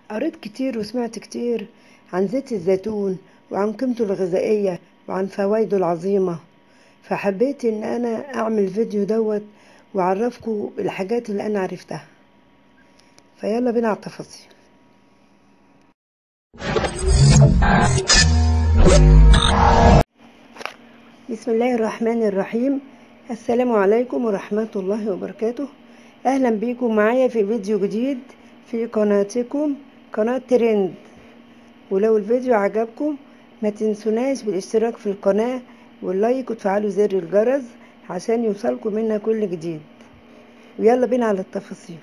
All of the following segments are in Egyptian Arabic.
قريت كتير وسمعت كتير عن زيت الزيتون وعن قيمته الغذائية وعن فوائده العظيمة فحبيت ان انا اعمل فيديو دوت واعرفكم الحاجات اللي انا عرفتها فيلا بينا على التفاصيل بسم الله الرحمن الرحيم السلام عليكم ورحمة الله وبركاته اهلا بيكم معايا في فيديو جديد في قناتكم قناة ترند ولو الفيديو عجبكم ما تنسوناش بالاشتراك في القناة واللايك وتفعلوا زر الجرس عشان يوصلكم منا كل جديد ويلا بينا على التفاصيل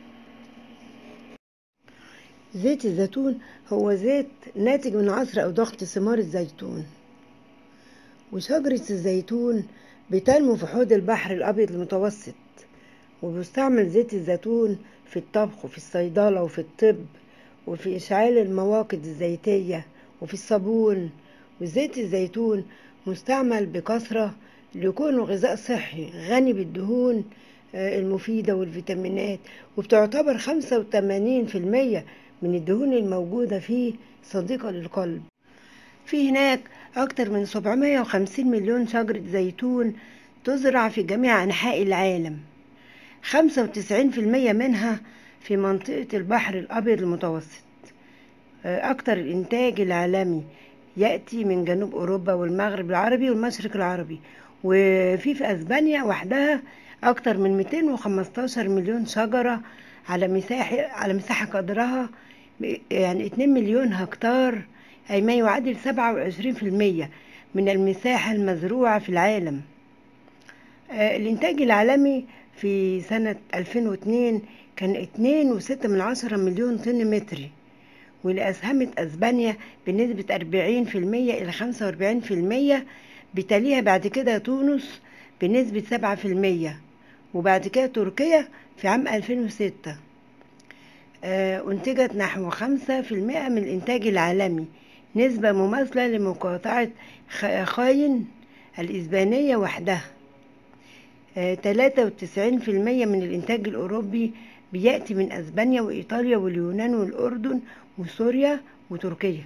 زيت الزيتون هو زيت ناتج من عصر أو ضغط ثمار الزيتون وشجرة الزيتون بتنمو في حوض البحر الأبيض المتوسط وبيستعمل زيت الزيتون في الطبخ وفي الصيدلة وفي الطب وفي إشعال المواقد الزيتية وفي الصابون وزيت الزيتون مستعمل بكثرة لكونه غذاء صحي غني بالدهون المفيدة والفيتامينات وبتعتبر خمسة وتمانين في المية من الدهون الموجودة فيه صديقة للقلب في هناك أكتر من 750 مليون شجرة زيتون تزرع في جميع أنحاء العالم 95% منها في منطقة البحر الأبيض المتوسط أكتر الإنتاج العالمي يأتي من جنوب أوروبا والمغرب العربي والمشرق العربي وفي في أسبانيا وحدها أكتر من 215 مليون شجرة على مساحة على مساحة قدرها يعني 2 مليون هكتار أي ما يعادل 27% من المساحة المزروعة في العالم الإنتاج العالمي في سنة 2002 كان 2.6 من عشرة مليون طن متري واللي أسهمت أسبانيا بنسبة 40% إلى 45% بتاليها بعد كده تونس بنسبة 7% وبعد كده تركيا في عام 2006 أنتجت نحو 5% من الإنتاج العالمي نسبة مماثلة لمقاطعة خاين الإسبانية وحدها 93% من الإنتاج الأوروبي بيأتي من أسبانيا وإيطاليا واليونان والأردن وسوريا وتركيا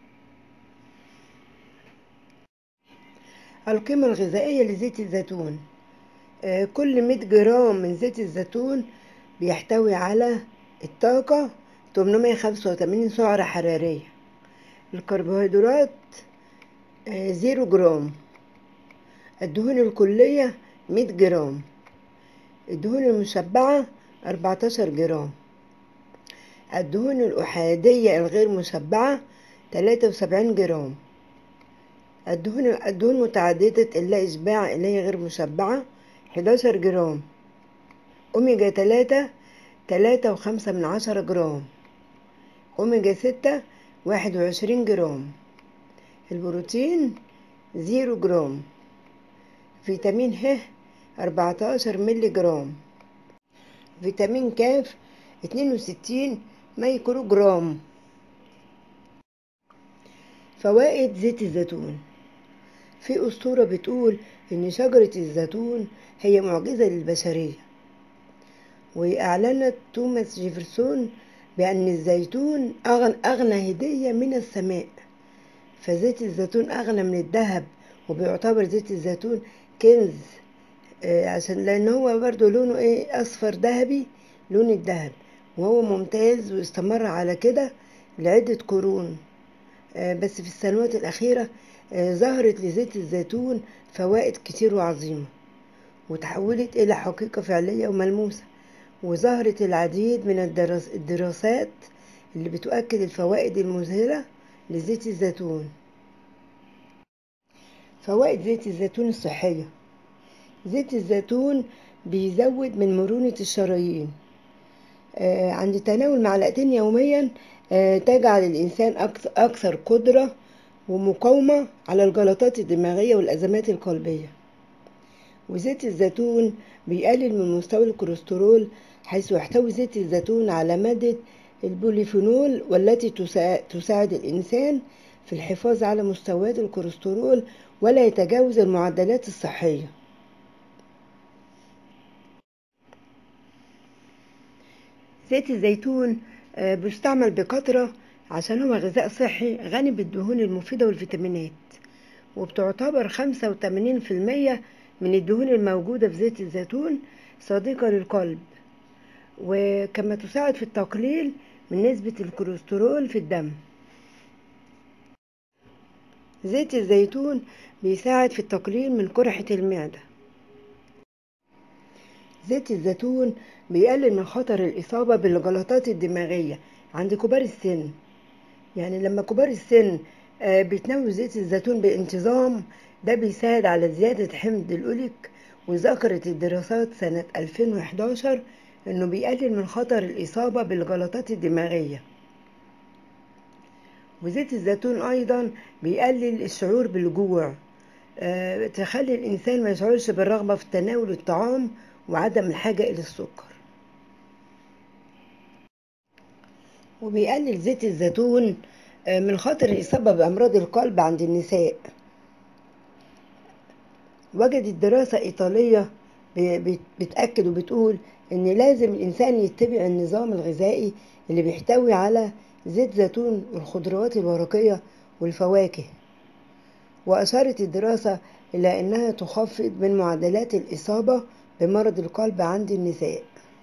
القيمة الغذائية لزيت الزيتون كل 100 جرام من زيت الزيتون بيحتوي على الطاقة 885 سعرة حرارية الكربوهيدرات زيرو جرام الدهون الكلية 100 جرام الدهون المشبعة 14 جرام الدهون الأحادية الغير مشبعة 73 جرام الدهون الدهون متعددة اللا إشباع اللي هي غير مشبعة 11 جرام أوميجا 3 3 وخمسة من عشرة جرام أوميجا 6 واحد وعشرين جرام البروتين زيرو جرام فيتامين ه أربعتاشر ملي جرام فيتامين كاف اتنين وستين ميكرو جرام فوائد زيت الزيتون في أسطورة بتقول إن شجرة الزيتون هي معجزة للبشرية وأعلنت توماس جيفرسون بأن الزيتون أغنى, أغنى هدية من السماء فزيت الزيتون أغنى من الذهب وبيعتبر زيت الزيتون كنز آه عشان لأن هو برضو لونه إيه أصفر ذهبي لون الذهب وهو ممتاز واستمر على كده لعدة قرون آه بس في السنوات الأخيرة آه ظهرت لزيت الزيتون فوائد كتير وعظيمة وتحولت إلى حقيقة فعلية وملموسة وظهرت العديد من الدرس الدراسات اللي بتؤكد الفوائد المذهلة لزيت الزيتون فوائد زيت الزيتون الصحية زيت الزيتون بيزود من مرونة الشرايين آه عند تناول معلقتين يوميا آه تجعل الإنسان أكثر, أكثر قدرة ومقاومة على الجلطات الدماغية والأزمات القلبية وزيت الزيتون بيقلل من مستوى الكوليسترول حيث يحتوي زيت الزيتون على مادة البوليفينول والتي تساعد الإنسان في الحفاظ على مستويات الكوليسترول ولا يتجاوز المعدلات الصحية زيت الزيتون آه، بيستعمل بكثرة عشان هو غذاء صحي غني بالدهون المفيدة والفيتامينات وبتعتبر خمسة وتمانين في المية من الدهون الموجودة في زيت الزيتون صديقة للقلب وكما تساعد في التقليل من نسبة الكوليسترول في الدم زيت الزيتون بيساعد في التقليل من قرحة المعدة زيت الزيتون بيقلل من خطر الإصابة بالجلطات الدماغية عند كبار السن يعني لما كبار السن آه، بيتناولوا زيت الزيتون بانتظام ده بيساعد على زيادة حمض الأوليك وذكرت الدراسات سنة 2011 إنه بيقلل من خطر الإصابة بالجلطات الدماغية وزيت الزيتون أيضا بيقلل الشعور بالجوع آه، تخلي الإنسان ما يشعرش بالرغبة في تناول الطعام وعدم الحاجة إلى السكر وبيقلل زيت الزيتون آه، من خطر الإصابة بأمراض القلب عند النساء وجدت دراسة إيطالية ب- بت- بتأكد وبتقول إن لازم الإنسان يتبع النظام الغذائي اللي بيحتوي على زيت زيتون والخضروات الورقية والفواكه وأشارت الدراسة إلى أنها تخفض من معدلات الإصابة بمرض القلب عند النساء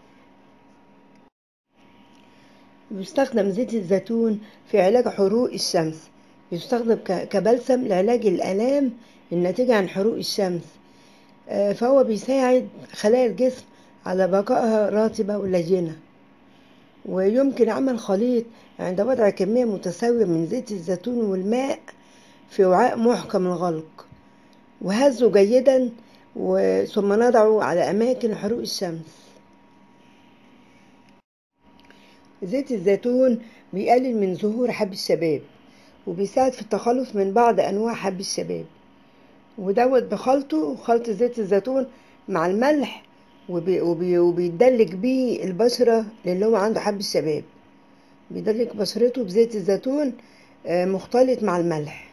بيستخدم زيت الزيتون في علاج حروق الشمس بيستخدم ك- كبلسم لعلاج الآلام الناتجة عن حروق الشمس آه، فهو بيساعد خلايا الجسم على بقائها رطبة ولينة ويمكن عمل خليط عند وضع كمية متساوية من زيت الزيتون والماء في وعاء محكم الغلق وهزه جيدا و- ثم نضعه على أماكن حروق الشمس زيت الزيتون بيقلل من ظهور حب الشباب وبيساعد في التخلص من بعض أنواع حب الشباب ودوت بخلطه خلط زيت الزيتون مع الملح وبي وبي وبيدلك بيه البشرة اللي هو عنده حب الشباب بيدلك بشرته بزيت الزيتون آه، مختلط مع الملح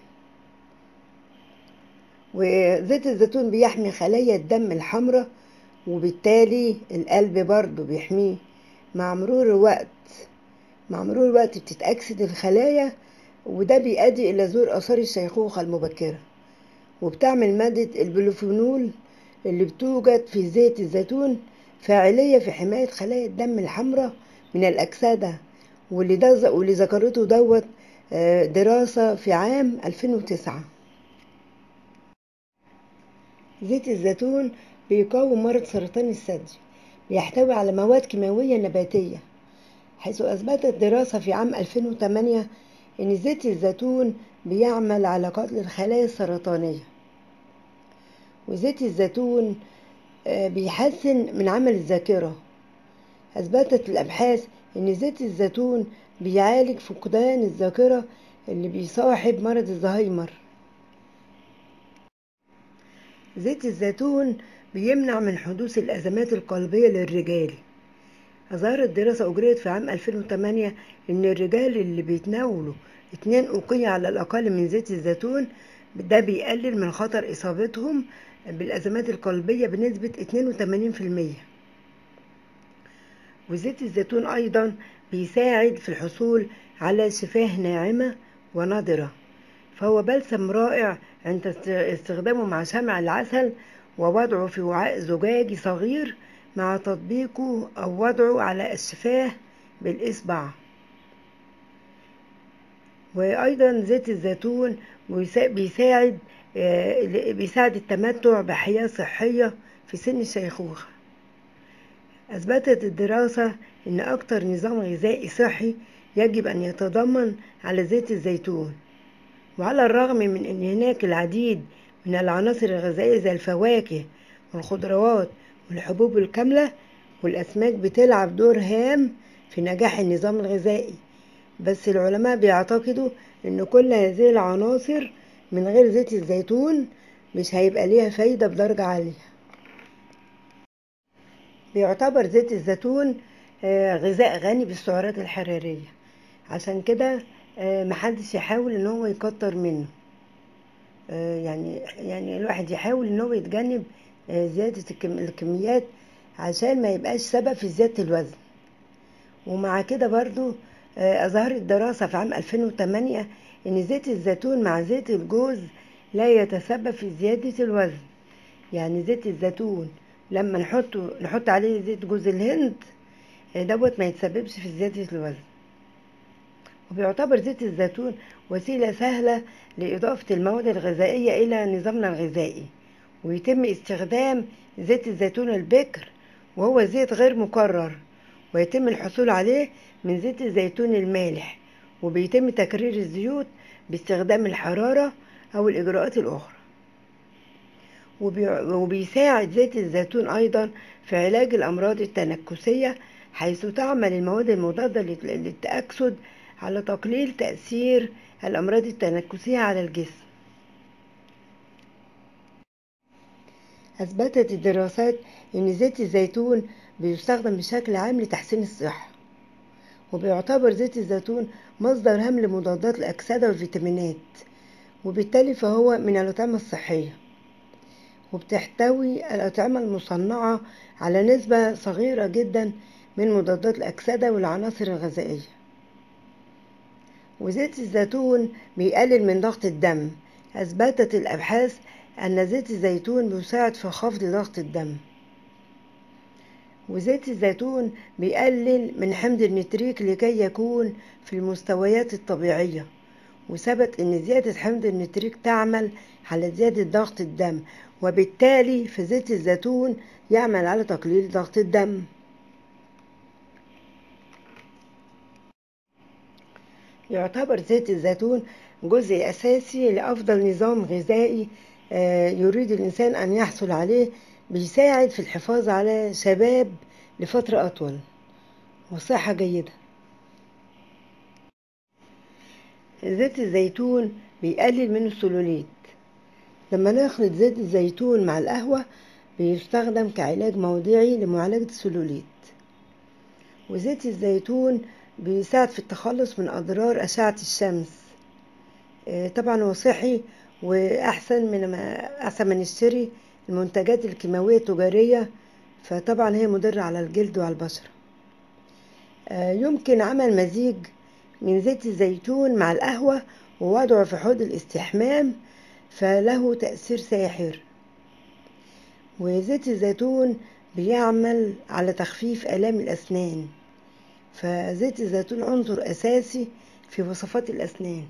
وزيت الزيتون بيحمي خلايا الدم الحمراء وبالتالي القلب برضه بيحميه مع مرور الوقت مع مرور الوقت بتتأكسد الخلايا وده بيؤدي إلى ظهور آثار الشيخوخة المبكرة وبتعمل مادة البلوفينول اللي بتوجد في زيت الزيتون فاعلية في حماية خلايا الدم الحمراء من الأكسدة واللي ده واللي ذكرته دوت آه، دراسة في عام 2009 زيت الزيتون بيقاوم مرض سرطان الثدي بيحتوي على مواد كيماوية نباتية حيث أثبتت دراسة في عام 2008 إن زيت الزيتون بيعمل على قتل الخلايا السرطانية وزيت الزيتون آه، بيحسن من عمل الذاكرة أثبتت الأبحاث إن زيت الزيتون بيعالج فقدان الذاكرة اللي بيصاحب مرض الزهايمر زيت الزيتون بيمنع من حدوث الأزمات القلبية للرجال أظهرت دراسة أجريت في عام 2008 إن الرجال اللي بيتناولوا اتنين أوقية على الأقل من زيت الزيتون ده بيقلل من خطر إصابتهم بالأزمات القلبية بنسبة 82% وزيت الزيتون أيضا بيساعد في الحصول على شفاه ناعمة ونضرة فهو بلسم رائع عند است- استخدامه مع شمع العسل ووضعه في وعاء زجاجي صغير مع تطبيقه أو وضعه على الشفاه بالإصبع وأيضا زيت الزيتون بيسا- بيساعد آه، بيساعد التمتع بحياة صحية في سن الشيخوخة أثبتت الدراسة إن أكتر نظام غذائي صحي يجب أن يتضمن على زيت الزيتون وعلى الرغم من أن هناك العديد من العناصر الغذائية زي الفواكه والخضروات والحبوب الكاملة والأسماك بتلعب دور هام في نجاح النظام الغذائي بس العلماء بيعتقدوا أن كل هذه العناصر من غير زيت الزيتون مش هيبقى ليها فايدة بدرجة عالية بيعتبر زيت الزيتون آه، غذاء غني بالسعرات الحرارية عشان كده آه، محدش يحاول ان هو يكتر منه آه، يعني يعني الواحد يحاول ان هو يتجنب آه، زيادة الكم- الكميات عشان ما يبقاش سبب في زيادة الوزن ومع كده برضو آه، أظهرت دراسة في عام 2008 إن زيت الزيتون مع زيت الجوز لا يتسبب في زيادة الوزن يعني زيت الزيتون لما نحطه نحط عليه زيت جوز الهند آه، دوت ما يتسببش في زيادة الوزن وبيعتبر زيت الزيتون وسيلة سهلة لإضافة المواد الغذائية إلى نظامنا الغذائي ويتم استخدام زيت الزيتون البكر وهو زيت غير مكرر ويتم الحصول عليه من زيت الزيتون المالح وبيتم تكرير الزيوت باستخدام الحرارة أو الإجراءات الأخرى وبيساعد زيت الزيتون أيضا في علاج الأمراض التنكسية حيث تعمل المواد المضادة للتأكسد على تقليل تأثير الأمراض التنكسية على الجسم أثبتت الدراسات أن زيت الزيتون بيستخدم بشكل عام لتحسين الصحة وبيعتبر زيت الزيتون مصدر هام لمضادات الأكسدة والفيتامينات وبالتالي فهو من الأطعمة الصحية وبتحتوي الأطعمة المصنعة على نسبة صغيرة جدا من مضادات الأكسدة والعناصر الغذائية وزيت الزيتون بيقلل من ضغط الدم أثبتت الأبحاث أن زيت الزيتون بيساعد في خفض ضغط الدم وزيت الزيتون بيقلل من حمض النتريك لكي يكون في المستويات الطبيعية وثبت أن زيادة حمض النتريك تعمل على زيادة ضغط الدم وبالتالي فزيت الزيتون يعمل على تقليل ضغط الدم يعتبر زيت الزيتون جزء أساسي لأفضل نظام غذائي آه، يريد الإنسان أن يحصل عليه بيساعد في الحفاظ على شباب لفترة أطول وصحة جيدة زيت الزيتون بيقلل من السلوليت لما نخلط زيت الزيتون مع القهوة بيستخدم كعلاج موضعي لمعالجة السلوليت وزيت الزيتون بيساعد في التخلص من أضرار أشعة الشمس آه، طبعا هو صحي وأحسن من ما أحسن من نشتري المنتجات الكيماوية التجارية فطبعا هي مضرة على الجلد وعلى البشرة آه، يمكن عمل مزيج من زيت الزيتون مع القهوة ووضعه في حوض الاستحمام فله تأثير ساحر وزيت الزيتون بيعمل على تخفيف آلام الأسنان فزيت الزيتون عنصر أساسي في وصفات الأسنان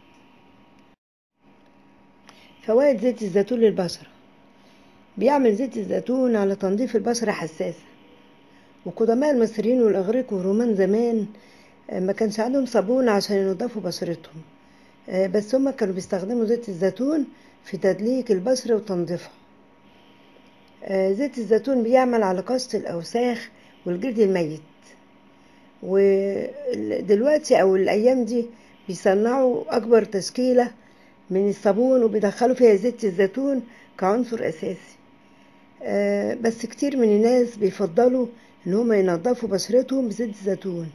فوائد زيت الزيتون للبشرة بيعمل زيت الزيتون على تنظيف البشرة حساسة وقدماء المصريين والإغريق والرومان زمان آه، ما كانش عندهم صابون عشان ينظفوا بشرتهم آه، بس هما كانوا بيستخدموا زيت الزيتون في تدليك البشرة وتنظيفها آه، زيت الزيتون بيعمل على قص الأوساخ والجلد الميت ودلوقتي أو الأيام دي بيصنعوا أكبر تشكيلة من الصابون وبيدخلوا فيها زيت الزيتون كعنصر أساسي آه، بس كتير من الناس بيفضلوا ان هم ينظفوا بشرتهم بزيت الزيتون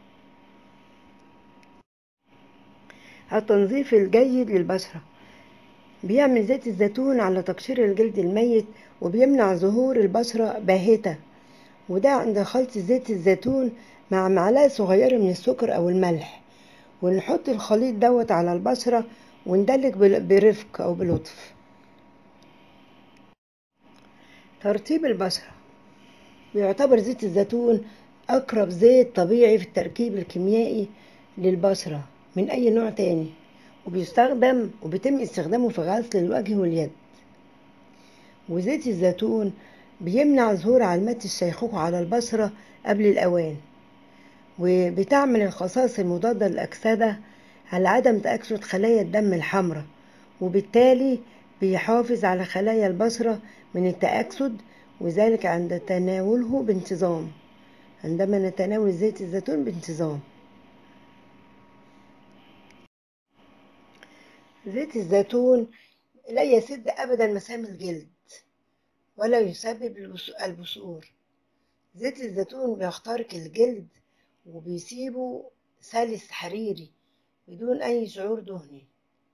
التنظيف الجيد للبشرة بيعمل زيت الزيتون على تقشير الجلد الميت وبيمنع ظهور البشرة باهتة وده عند خلط زيت الزيتون مع معلقة صغيرة من السكر أو الملح ونحط الخليط دوت على البشرة وندلك برفق أو بلطف ترطيب البشرة بيعتبر زيت الزيتون أقرب زيت طبيعي في التركيب الكيميائي للبشرة من أي نوع تاني وبيستخدم وبيتم استخدامه في غسل الوجه واليد وزيت الزيتون بيمنع ظهور علامات الشيخوخة على البشرة قبل الأوان وبتعمل الخصائص المضادة للأكسدة على عدم تأكسد خلايا الدم الحمراء وبالتالي بيحافظ على خلايا البشرة من التأكسد وذلك عند تناوله بانتظام عندما نتناول زيت الزيتون بانتظام زيت الزيتون لا يسد أبدا مسام الجلد ولا يسبب البثور زيت الزيتون بيخترق الجلد وبيسيبه سلس حريري بدون أي شعور دهني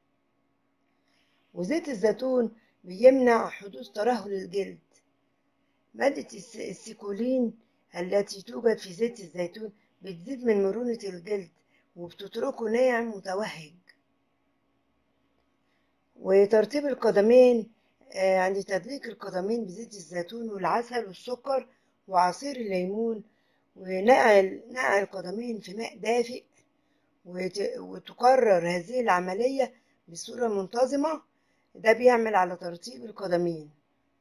وزيت الزيتون بيمنع حدوث ترهل الجلد مادة السيكولين التي توجد في زيت الزيتون بتزيد من مرونة الجلد وبتتركه ناعم متوهج وترطيب القدمين آه، عند تدليك القدمين بزيت الزيتون والعسل والسكر وعصير الليمون ونقع نقع القدمين في ماء دافئ وت- وتكرر هذه العملية بصورة منتظمة ده بيعمل على ترطيب القدمين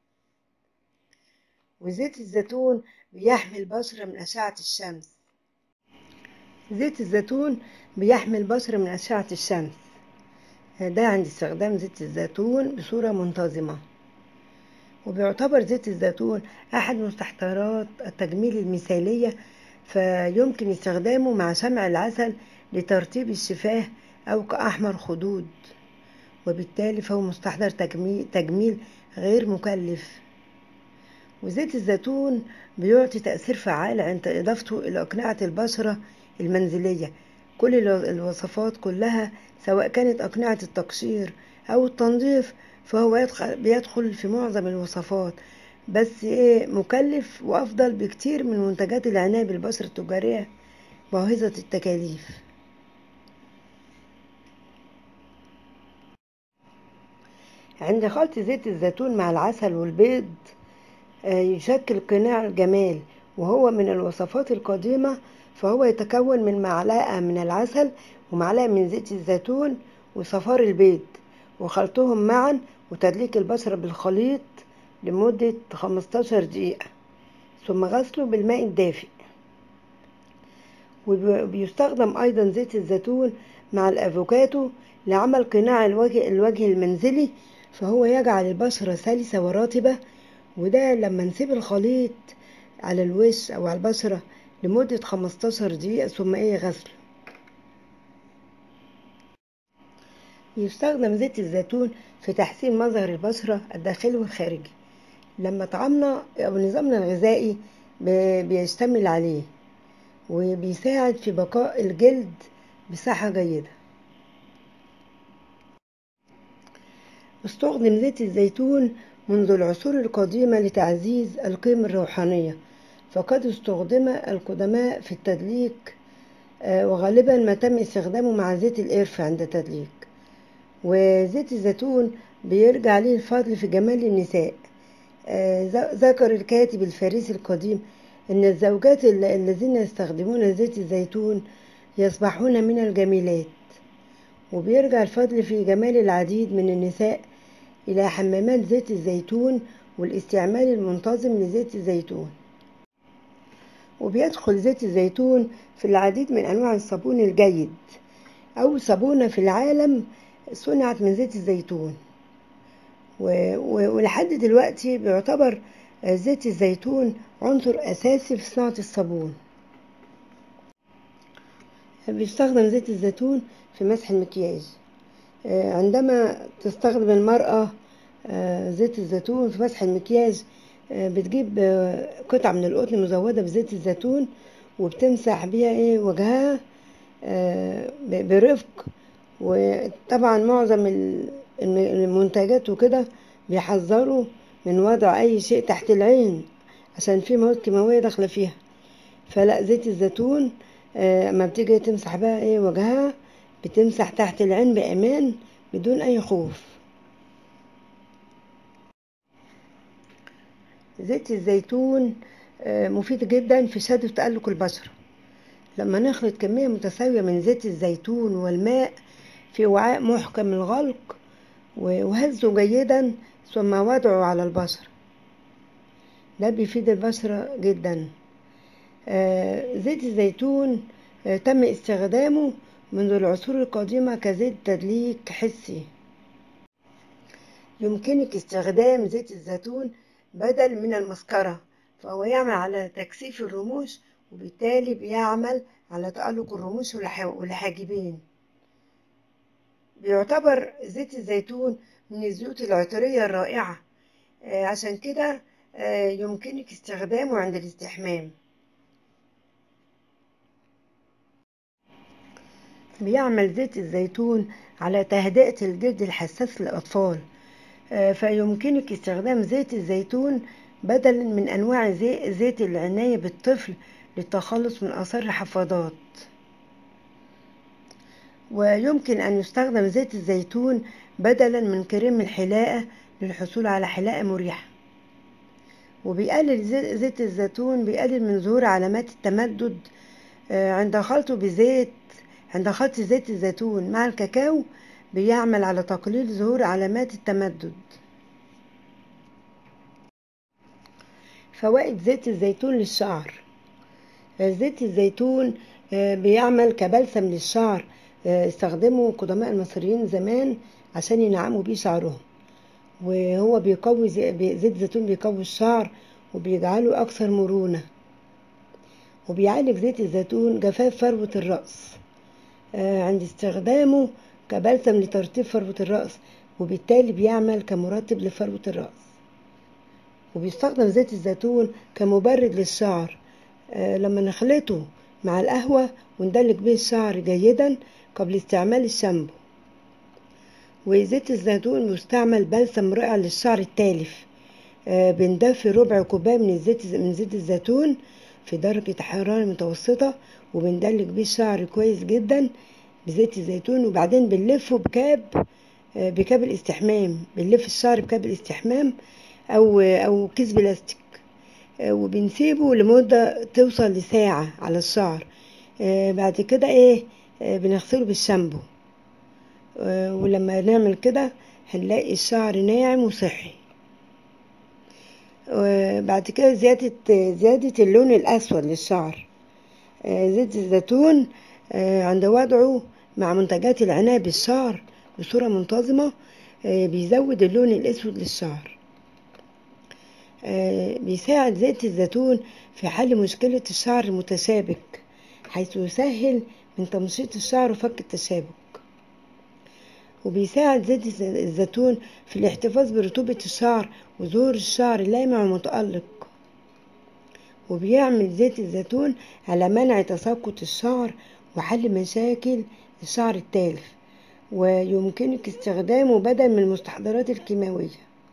وزيت الزيتون بيحمي البشرة من أشعة الشمس زيت الزيتون بيحمي البشرة من أشعة الشمس ده عند استخدام زيت الزيتون بصورة منتظمة وبيعتبر زيت الزيتون أحد مستحضرات التجميل المثالية فيمكن استخدامه مع شمع العسل لترطيب الشفاه أو كأحمر خدود وبالتالي فهو مستحضر تجميل, تجميل غير مكلف وزيت الزيتون بيعطي تأثير فعال عند إضافته إلى أقنعة البشرة المنزلية كل الو- الوصفات كلها سواء كانت أقنعة التقشير أو التنظيف فهو يدخل بيدخل في معظم الوصفات بس إيه مكلف وأفضل بكتير من منتجات العناية بالبشرة التجارية باهظة التكاليف عند خلط زيت الزيتون مع العسل والبيض آه، يشكل قناع الجمال وهو من الوصفات القديمة فهو يتكون من معلقة من العسل ومعلقة من زيت الزيتون وصفار البيض وخلطهم معا وتدليك البشرة بالخليط لمدة 15 دقيقة ثم غسله بالماء الدافئ وبيستخدم أيضا زيت الزيتون مع الأفوكاتو لعمل قناع الوجه, الوجه المنزلي فهو يجعل البشرة سلسة ورطبة وده لما نسيب الخليط على الوش أو على البشرة لمدة 15 دقيقة ثم إيه غسله يستخدم زيت الزيتون في تحسين مظهر البشرة الداخلي والخارجي لما طعامنا أو نظامنا الغذائي ب- بيشتمل عليه وبيساعد في بقاء الجلد بصحة جيدة استخدم زيت الزيتون منذ العصور القديمة لتعزيز القيم الروحانية فقد استخدم القدماء في التدليك آه، وغالبا ما تم استخدامه مع زيت القرفة عند التدليك وزيت الزيتون بيرجع ليه الفضل في جمال النساء آه، ذ- ذكر الكاتب الفارسي القديم أن الزوجات ال- الذين يستخدمون زيت الزيتون يصبحون من الجميلات وبيرجع الفضل في جمال العديد من النساء إلى حمامات زيت الزيتون والاستعمال المنتظم لزيت الزيتون وبيدخل زيت الزيتون في العديد من أنواع الصابون الجيد أو صابونة في العالم صنعت من زيت الزيتون و- و- ولحد دلوقتي بيعتبر زيت الزيتون عنصر أساسي في صناعة الصابون بيستخدم زيت الزيتون في مسح المكياج آه، عندما تستخدم المرأة آه، زيت الزيتون في مسح المكياج آه، بتجيب آه، قطعة من القطن مزودة بزيت الزيتون وبتمسح بيها ايه وجهها آه، ب- برفق وطبعا معظم ال- الم- المنتجات وكده بيحذروا من وضع اي شيء تحت العين عشان في مواد كيماوية داخلة فيها فلا زيت الزيتون آه، اما بتيجي تمسح بقى ايه وجهها بتمسح تحت العين بأمان بدون أي خوف زيت الزيتون آه، مفيد جدا في شد وتألق البشرة لما نخلط كمية متساوية من زيت الزيتون والماء في وعاء محكم الغلق و- وهزه جيدا ثم وضعه على البشرة ده بيفيد البشرة جدا آه، زيت الزيتون آه، تم استخدامه منذ العصور القديمة كزيت تدليك حسي يمكنك استخدام زيت الزيتون بدل من المسكرة فهو يعمل على تكثيف الرموش وبالتالي بيعمل على تألق الرموش والح- والحاجبين بيعتبر زيت الزيتون من الزيوت العطرية الرائعة آه، عشان كده آه، يمكنك استخدامه عند الاستحمام بيعمل زيت الزيتون على تهدئة الجلد الحساس للأطفال آه، فيمكنك استخدام زيت الزيتون بدلا من أنواع زي- زيت العناية بالطفل للتخلص من آثار الحفاضات ويمكن أن يستخدم زيت الزيتون بدلا من كريم الحلاقة للحصول على حلاقة مريحة وبيقلل زيت الزيتون بيقلل من ظهور علامات التمدد عند خلطه بزيت عند خلط زيت الزيتون مع الكاكاو بيعمل على تقليل ظهور علامات التمدد فوائد زيت الزيتون للشعر زيت الزيتون بيعمل كبلسم للشعر استخدموا قدماء المصريين زمان عشان ينعموا بيه شعرهم وهو بيقوي زيت الزيتون بيقوي الشعر وبيجعله أكثر مرونة وبيعالج زيت الزيتون جفاف فروة الرأس عند استخدامه كبلسم لترطيب فروة الرأس وبالتالي بيعمل كمرطب لفروة الرأس وبيستخدم زيت الزيتون كمبرد للشعر لما نخلطه مع القهوة وندلك به الشعر جيدا قبل استعمال الشامبو وزيت الزيتون مستعمل بلسم رائع للشعر التالف بنضيف ربع كوباية من الزيت من زيت الزيتون في درجة حرارة متوسطة وبندلك بيه الشعر كويس جدا بزيت الزيتون وبعدين بنلفه بكاب بكاب الاستحمام بنلف الشعر بكاب الاستحمام او او كيس بلاستيك وبنسيبه لمدة توصل لساعة على الشعر بعد كده ايه بنغسله بالشامبو ولما نعمل كده هنلاقي الشعر ناعم وصحي بعد كده زيادة زيادة اللون الأسود للشعر زيت الزيتون عند وضعه مع منتجات العناية بالشعر بصورة منتظمة بيزود اللون الأسود للشعر بيساعد زيت الزيتون في حل مشكلة الشعر المتشابك حيث يسهل من تمشيط الشعر وفك التشابك وبيساعد زيت الزيتون في الاحتفاظ برطوبة الشعر وظهور الشعر لامع ومتألق وبيعمل زيت الزيتون على منع تساقط الشعر وحل مشاكل الشعر التالف ويمكنك استخدامه بدل من المستحضرات الكيماوية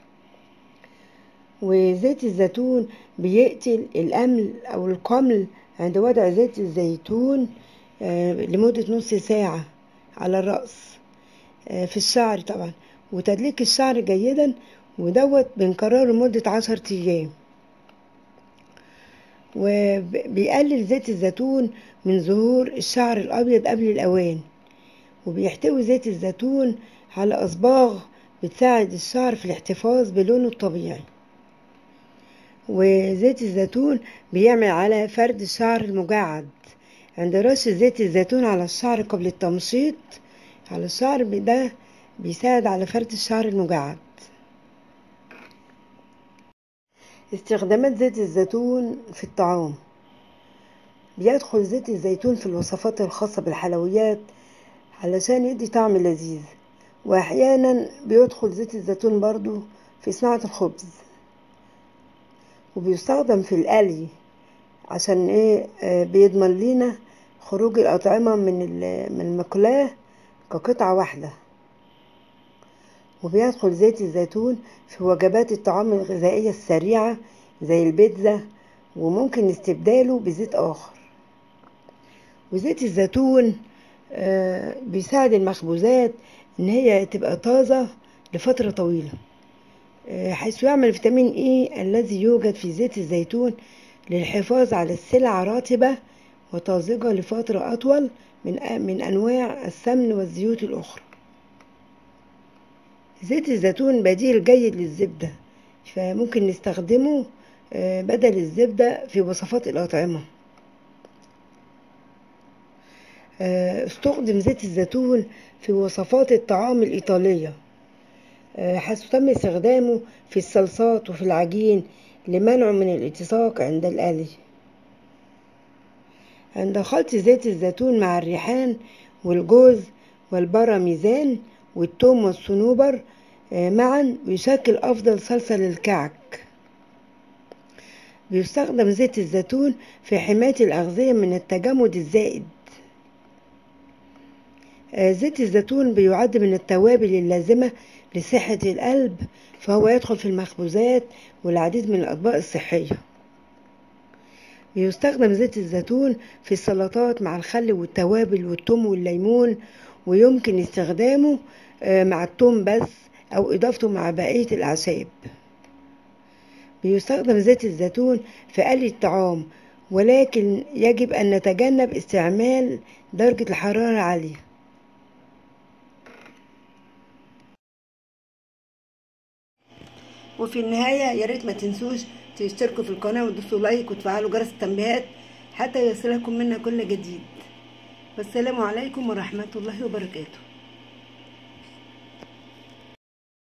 وزيت الزيتون بيقتل الأمل أو القمل عند وضع زيت الزيتون لمدة نص ساعة على الرأس في الشعر طبعا وتدليك الشعر جيدا ودوت بنكرره لمدة عشر أيام وبيقلل زيت الزيتون من ظهور الشعر الأبيض قبل الأوان وبيحتوي زيت الزيتون على أصباغ بتساعد الشعر في الاحتفاظ بلونه الطبيعي وزيت الزيتون بيعمل على فرد الشعر المجعد عند رش زيت الزيتون على الشعر قبل التمشيط على الشعر ده بيساعد على فرد الشعر المجعد استخدامات زيت الزيتون في الطعام بيدخل زيت الزيتون في الوصفات الخاصة بالحلويات علشان يدي طعم لذيذ وأحيانا بيدخل زيت الزيتون برضو في صناعة الخبز وبيستخدم في القلي عشان ايه آه بيضمن لنا خروج الأطعمة من من المقلاة كقطعة واحدة وبيدخل زيت الزيتون في وجبات الطعام الغذائية السريعة زي البيتزا وممكن استبداله بزيت آخر وزيت الزيتون آه بيساعد المخبوزات إن هي تبقى طازة لفترة طويلة آه حيث يعمل فيتامين إي الذي يوجد في زيت الزيتون للحفاظ على السلع رطبة وطازجة لفترة أطول من من أنواع السمن والزيوت الأخرى زيت الزيتون بديل جيد للزبدة فممكن نستخدمه بدل الزبدة في وصفات الأطعمة استخدم زيت الزيتون في وصفات الطعام الإيطالية حيث تم استخدامه في الصلصات وفي العجين لمنعه من الالتصاق عند القلي عند خلط زيت الزيتون مع الريحان والجوز والبراميزان والثوم والصنوبر معا بيشكل أفضل صلصة للكعك بيستخدم زيت الزيتون في حماية الأغذية من التجمد الزائد زيت الزيتون بيعد من التوابل اللازمة لصحة القلب فهو يدخل في المخبوزات والعديد من الأطباق الصحية بيستخدم زيت الزيتون في السلطات مع الخل والتوابل والثوم والليمون ويمكن استخدامه مع الثوم بس أو إضافته مع بقية الأعشاب بيستخدم زيت الزيتون في قلي الطعام ولكن يجب أن نتجنب استعمال درجة الحرارة العالية وفي النهاية يا ريت ما تنسوش تشتركوا في القناة وتدوسوا لايك وتفعلوا جرس التنبيهات حتى يصلكم منا كل جديد والسلام عليكم ورحمة الله وبركاته